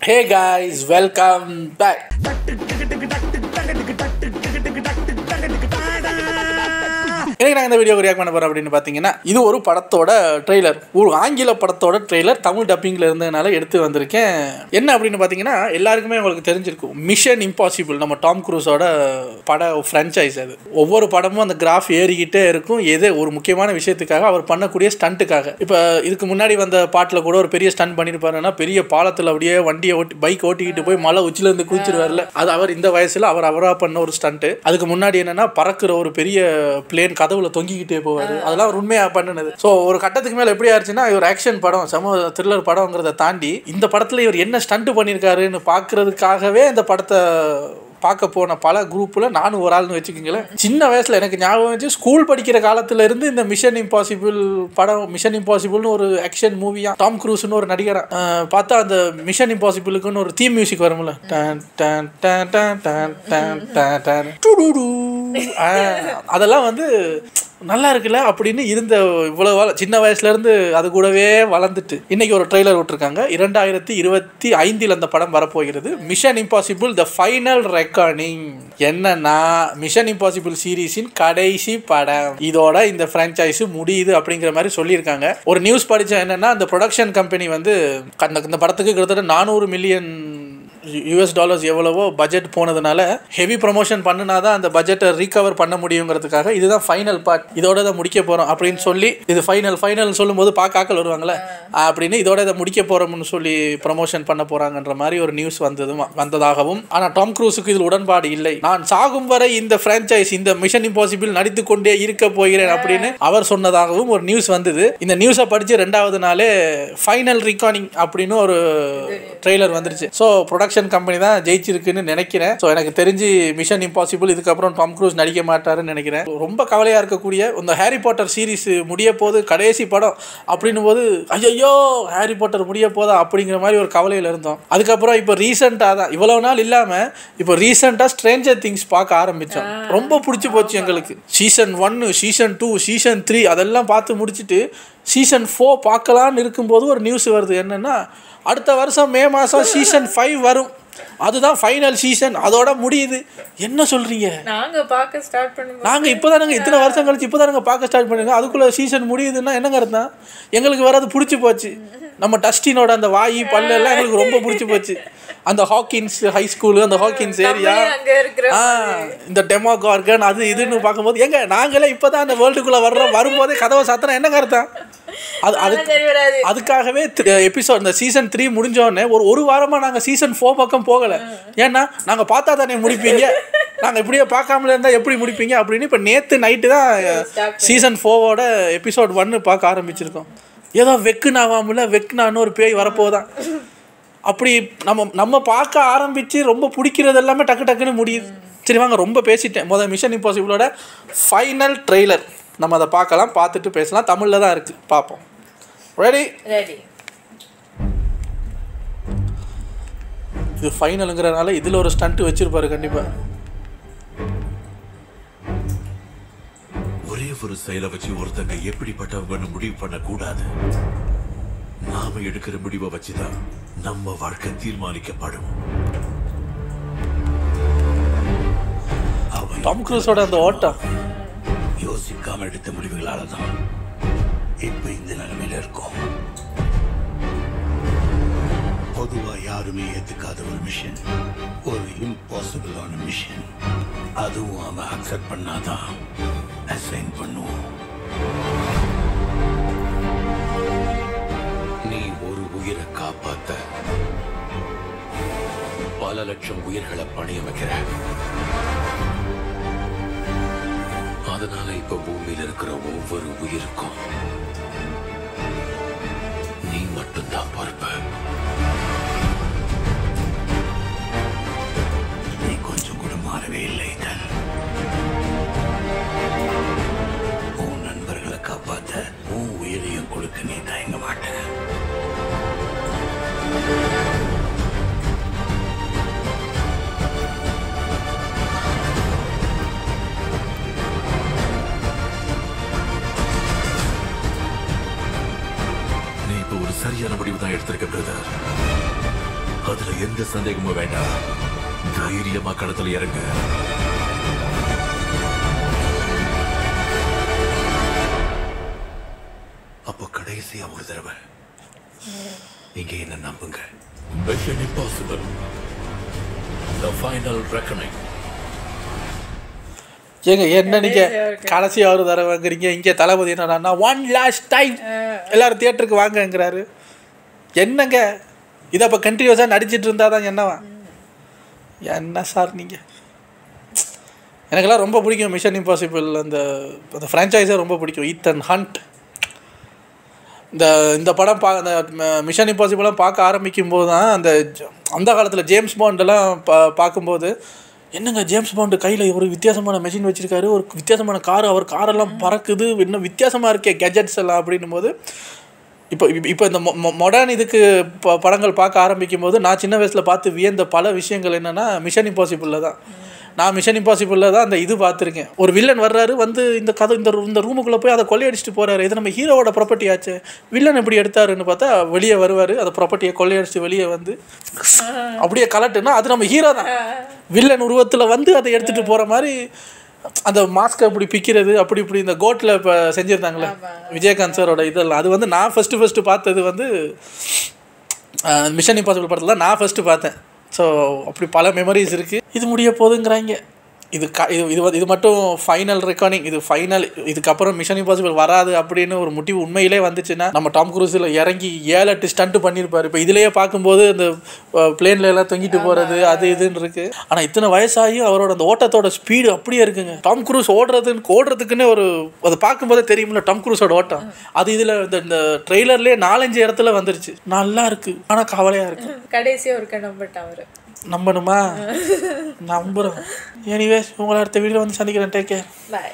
ஹே guys welcome back இன்னைக்கு நான் இந்த வீடியோ ரியாக்ட் பண்ண போறேன் அப்படின்னு பார்த்தீங்கன்னா இது ஒரு படத்தோட ட்ரெய்லர் ஒரு ஆங்கில படத்தோட ட்ரெய்லர் தமிழ் டப்பிங்கில் இருந்ததுனால எடுத்து வந்திருக்கேன் என்ன அப்படின்னு பார்த்தீங்கன்னா எல்லாருக்குமே உங்களுக்கு தெரிஞ்சிருக்கும் மிஷன் இம்பாசிபிள் நம்ம டாம் குரூஸோட பட ஃப்ரான்ச்சைஸ் அது ஒவ்வொரு படமும் அந்த கிராஃப் ஏறிக்கிட்டே இருக்கும் எது ஒரு முக்கியமான விஷயத்துக்காக அவர் பண்ணக்கூடிய ஸ்டண்ட்டுக்காக இப்போ இதுக்கு முன்னாடி வந்த பாட்டில் கூட ஒரு பெரிய ஸ்டண்ட் பண்ணியிருப்பாருன்னா பெரிய பாலத்தில் அப்படியே வண்டியை ஓட்டி பைக் ஓட்டிக்கிட்டு போய் மலை உச்சிலேருந்து குதிச்சிருவார்ல அது அவர் இந்த வயசில் அவர் அவராக பண்ண ஒரு ஸ்டண்ட்டு அதுக்கு முன்னாடி என்னன்னா பறக்கிற ஒரு பெரிய பிளேன் கதவுல தொங்கிக்கிட்டே போவார் அதெல்லாம் அவர் உண்மையாக பண்ணினது ஸோ ஒரு கட்டத்துக்கு மேலே எப்படி ஆச்சுன்னா இவர் ஆக்ஷன் படம் சம த்ரில்லர் படங்கிறத தாண்டி இந்த படத்தில் இவர் என்ன ஸ்டண்ட் பண்ணியிருக்காருன்னு பார்க்கறதுக்காகவே இந்த படத்தை பார்க்க போன பல குரூப்பில் நானும் ஒரு ஆள்னு வச்சுக்கோங்களேன் சின்ன வயசில் எனக்கு ஞாபகம் வச்சு ஸ்கூல் படிக்கிற காலத்துல இருந்து இந்த மிஷன் இம்பாசிபிள் படம் மிஷன் இம்பாசிபிள்னு ஒரு ஆக்ஷன் மூவியா டாம் க்ரூஸ்னு ஒரு நடிகரா அஹ் பார்த்தா அந்த மிஷன் இம்பாசிபிளுக்குன்னு ஒரு தீம் மியூசிக் வரும்ல டன் டன் டன் டன் டன் டன் டன் டன் டுடுடு. அஹ் அதெல்லாம் வந்து நல்லா இருக்குல்ல அப்படின்னு இருந்த இவ்வளோ வள- சின்ன வயசுல இருந்து அது கூடவே வளர்ந்துட்டு இன்னைக்கு ஒரு ட்ரெய்லர் விட்டுருக்காங்க இரண்டாயிரத்தி இருபத்தி ஐந்தில் அந்த படம் வரப்போகிறது mission impossible the final recording என்னன்னா மிஷன் இம்பாசிபிள் சீரீஸின் கடைசி படம் இதோட இந்த ஃப்ரான்ச்சைஸ் முடியுது அப்படிங்கிற மாதிரி சொல்லியிருக்காங்க ஒரு நியூஸ் படித்தேன் என்னன்னா அந்த ப்ரொடக்ஷன் கம்பெனி வந்து அந்த இந்த படத்துக்கு கிட்டத்தட்ட நானூறு மில்லியன் யூஎஸ் டாலர்ஸ் எவ்வளவோ பட்ஜெட் போனதுனால ஹெவி ப்ரொமோஷன் பண்ணினா தான் அந்த பட்ஜெட்டை ரீகவர் பண்ண முடியுங்கிறதுக்காக இதுதான் ஃபைனல் பார்ட் இதோட தான் முடிக்க போகிறோம் அப்படின்னு சொல்லி இது ஃபைனல் ஃபைனல் சொல்லும்போது பார்க்க ஆக்கள் வருவாங்கல்ல அப்படின்னு இதோட இதை முடிக்க போகிறோம்னு சொல்லி ப்ரமோஷன் பண்ண போகிறாங்கன்ற மாதிரி ஒரு நியூஸ் வந்ததும் வந்ததாகவும் ஆனால் டாம் க்ரூஸுக்கு இதில் உடன்பாடு இல்லை நான் சாகும் வரை இந்த ஃப்ரான்ச்சைஸ் இந்த மிஷன் இம்பாசிபிள் நடித்து கொண்டே இருக்க போகிறேன் அப்படின்னு அவர் சொன்னதாகவும் ஒரு நியூஸ் வந்தது இந்த நியூஸை படித்து ரெண்டாவது நாளே ஃபைனல் ரெக்கார்டிங் அப்படின்னு ஒரு ட்ரெய்லர் வந்துருச்சு ஸோ ப்ரொடக்ஷன் கம்பெனி தான் ஜெயிச்சிருக்குன்னு நினைக்கிறேன் ஸோ எனக்கு தெரிஞ்சு மிஷன் இம்பாசிபிள் இதுக்கப்புறம் டாம் க்ரூஸ் நடிக்க மாட்டாருன்னு நினைக்கிறேன் ரொம்ப கவலையாக இருக்கக்கூடிய இந்த ஹாரி பாட்டர் சீரிஸ் முடிய போது கடைசி படம் அப்படின்னும் போது ஐயோ ஹாரி பாட்டர் முடிய போதா அப்படிங்கிற மாதிரி ஒரு கவலையில் இருந்தோம் அதுக்கப்புறம் இப்போ ரீசெண்டாக தான் இவ்வளவு நாள் இல்லாமல் இப்போ ரீசெண்டாக ஸ்ட்ரேஞ்சர் திங்ஸ் பார்க்க ஆரம்பித்தோம் ரொம்ப பிடிச்சி போச்சு எங்களுக்கு சீசன் ஒன்னு சீசன் டூ சீசன் த்ரீ அதெல்லாம் பார்த்து முடிச்சுட்டு சீசன் ஃபோர் பார்க்கலான்னு இருக்கும்போது ஒரு நியூஸ் வருது என்னென்னா அடுத்த வருஷம் மே மாதம் சீசன் ஃபைவ் வரும் அதுதான் ஃபைனல் சீசன் அதோட முடியுது என்ன சொல்கிறீங்க நாங்க பார்க்க ஸ்டார்ட் பண்ணும்போது நாங்கள் இப்போ தானங்க இத்தனை வருஷம் கழிச்சு இப்போ தானங்க பார்க்க ஸ்டார்ட் பண்ணுங்க அதுக்குள்ளே சீசன் முடியுதுன்னா என்னங்க அர்த்தம் எங்களுக்கு வேற அது பிடிச்சி போச்சு நம்ம டஸ்டினோட அந்த வாய் பல்லு எல்லாம் எங்களுக்கு ரொம்ப பிடிச்சி போச்சு அந்த ஹாக்கின்ஸ் ஹை ஸ்கூலு அந்த ஹாக்கின்ஸ் ஏரியா நம்மளே அங்க இருக்கிற ஆ இந்த டெமோ கார்கன் அது இதுன்னு பார்க்கும்போது எங்க நாங்களே இப்போ தான் அந்த வேர்ல்டுக்குள்ளே வர்றோம் வரும்போதே கதவை சாத்தினா என்னங்க அர்த்தம் அது அது அதெல்லாம் சரி வராது அதுக்காகவே எபிசோட் இந்த சீசன் த்ரீ முடிஞ்சோடனே ஒரு ஒரு வாரமாக நாங்கள் சீசன் ஃபோர் பக்கம் போகலை ஏன்னா நாங்கள் பார்த்தா தானே முடிப்பீங்க நாங்கள் இப்படியே பார்க்காமல இருந்தால் எப்படி முடிப்பீங்க அப்படின்னு இப்போ நேற்று நைட்டு தான் Start சீசன் ஃபோவோட எபிசோட் ஒன்று பார்க்க ஆரம்பிச்சிருக்கோம் ஏதோ வெக்குனாவாமல வெக்குனான்னு ஒரு பேய் வரப்போதான் அப்படி நம்ம நம்ம பார்க்க ஆரம்பித்து ரொம்ப பிடிக்கிறது எல்லாமே டக்கு டக்குன்னு முடியுது சரி வாங்க ரொம்ப பேசிட்டேன் முதல் மிஷன் இம்பாசிபிளோட ஃபைனல் ட்ரெய்லர் நம்ம அதை பார்க்கலாம் பார்த்துட்டு பேசலாம் தமிழில் தான் இருக்குது பார்ப்போம் ரெடி ரெடி இது ஃபைனலுங்கிறனால இதில் ஒரு ஸ்டண்ட் வச்சிருப்பாரு கண்டிப்பாக ஒரே ஒரு செயலை வச்சு ஒருத்தங்க எப்படிப்பட்டவங்கன்னு முடிவு பண்ண கூடாது நாம எடுக்கிற முடிவை வச்சுதான் நம்ம வாழ்க்கை தீர்மானிக்கப்படும் அவன் டாம் க்ரூஸோட அந்த ஓட்டம் யோசிக்காம எடுத்த முடிவுகளால தான் இப்ப இந்த நிலைமையில இருக்கோம் பொதுவா யாருமே ஏத்துக்காத ஒரு மிஷன் ஒரு இம்பாசிபிளான மிஷன் அதுவும் அவன் அக்செப்ட் பண்ணாதான் அசைன் பண்ணுவோம் நீ ஒரு உயிரை காப்பாத்த பல லட்சம் உயிர்களை பணிய வைக்கிற அதனால இப்ப பூமியில இருக்கிற ஒவ்வொரு உயிருக்கும் நீ மட்டும்தான் பொறுப்பு நீ கொஞ்சம் கூட மாறவே இல்லை இதன் உன் நண்பர்களை காப்பாத்த உன் உயிரையும் கொடுக்க நீ தயங்க மாட்ட நீ இப்ப ஒரு சரியான முடிவு தான் எடுத்திருக்க பிரதர் அதுல எந்த சந்தேகமும் வேண்டாம் தைரியமா களத்துல இறங்க அப்போ கடைசியா ஒரு தடவை நீங்க என்ன நம்புங்க Mission Impossible The Final Reckoning ஏங்க என்ன நீங்க கடைசியா இருக்கு. கடைசியா ஒரு தடவை வாங்குறீங்க இங்க தளபதி என்னன்னா ஒன் லாஸ்ட் டைம் எல்லாரும் தியேட்டருக்கு வாங்கங்கிறாரு என்னங்க இதை அப்போ கண்டினியூஸாக நடிச்சிட்டு இருந்தா தான் என்னவா என்ன சார் நீங்க எனக்கெல்லாம் ரொம்ப பிடிக்கும் மிஷன் இம்பாசிபிள் அந்த அந்த ஃப்ரான்ச்சைஸே ரொம்ப பிடிக்கும் ஈத்தன் ஹண்ட் இந்த இந்த படம் பா அந்த மிஷன் இம்பாசிபிளாக பார்க்க ஆரம்பிக்கும் போது தான் அந்த ஜ- அந்த காலத்தில் ஜேம்ஸ் பாண்டெல்லாம் பா பார்க்கும்போது என்னங்க ஜேம்ஸ் பாண்டு கையில் ஒரு வித்தியாசமான மெஷின் வச்சுருக்காரு ஒரு வித்தியாசமான கார் அவர் காரெல்லாம் பறக்குது இன்னும் வித்தியாசமாக இருக்கே கெஜெட்ஸ் எல்லாம் அப்படின்னும் போது இப்போ இப்போ இந்த மொடர்ன் இதுக்கு ப படங்கள் பார்க்க ஆரம்பிக்கும் போது நான் சின்ன வயசில் பார்த்து வியந்த பல விஷயங்கள் என்னென்னா மிஷன் இம்பாசிபிளில் தான் நான் மிஷன் இம்பாசிபிளில் தான் அந்த இது பார்த்துருக்கேன் ஒரு வில்லன் வர்றாரு வந்து இந்த கதை இந்த room- இந்த ரூமுக்குள்ளே போய் அதை கொள்ளையடிச்சிட்டு போகிறாரு இது நம்ம ஹீரோவோட ப்ராப்பர்ட்டி ஆச்சு வில்லன் எப்படி எடுத்தாருன்னு பார்த்தா வெளியே வருவார் அந்த ப்ராப்பர்ட்டியை கொள்ளையடிச்சு வெளியே வந்து அப்படியே கலட்டுனா அது நம்ம ஹீரோ தான் வில்லன் உருவத்தில் வந்து அதை எடுத்துகிட்டு போகிற மாதிரி அந்த மாஸ்க்கை அப்படி பிக்கிறது அப்படி இப்படி இந்த கோட்டில் இப்போ செஞ்சுருந்தாங்களே விஜயகாந்த் சாரோட இதெல்லாம் அது வந்து நான் ஃபஸ்ட்டு ஃபஸ்ட்டு பார்த்தது வந்து மிஷன் இம்பாசிபிள் படத்தில் நான் ஃபஸ்ட்டு பார்த்தேன் ஸோ அப்படி பல மெமரிஸ் இருக்குது இது முடிய போகுதுங்கிறாங்க இது க இது இது வந்து- இது மட்டும் ஃபைனல் ரெக்கார்டிங் இது ஃபைனல் இதுக்கப்புறம் மிஷன் இம்பாசிபிள் வராது அப்படின்னு ஒரு முடிவு உண்மையிலே வந்துச்சுன்னா நம்ம டாம் குரூஸில் இறங்கி ஏழு எட்டு ஸ்டண்ட் பண்ணியிருப்பார் இப்போ இதுலேயே பார்க்கும்போது இந்த பிளேன்ல எல்லாம் தொங்கிட்டு போகிறது அது இதுன்னு இருக்கு ஆனால் இத்தனை வயசாகியும் அவரோட அந்த ஓட்டத்தோட ஸ்பீடு அப்படியே இருக்குங்க டாம் குரூஸ் ஓடுறதுன்னு ஓடுறதுக்குன்னே ஒரு அதை பார்க்கும்போதே தெரியுமில்ல டாம் குரூஸோட ஓட்டம் அது இதில் இந்த இந்த ட்ரெய்லர்லேயே நாலஞ்சு இடத்துல வந்துருச்சு நல்லா இருக்கு ஆனால் கவலையாக இருக்கு கடைசியா ஒரு நம்பட்டான் அவரு நம்பணுமா நம்புகிறோம் எனிவேஸ் உங்களை அடுத்த வீடியோ வந்து சந்திக்கிறேன் டேக் கேர் பாய்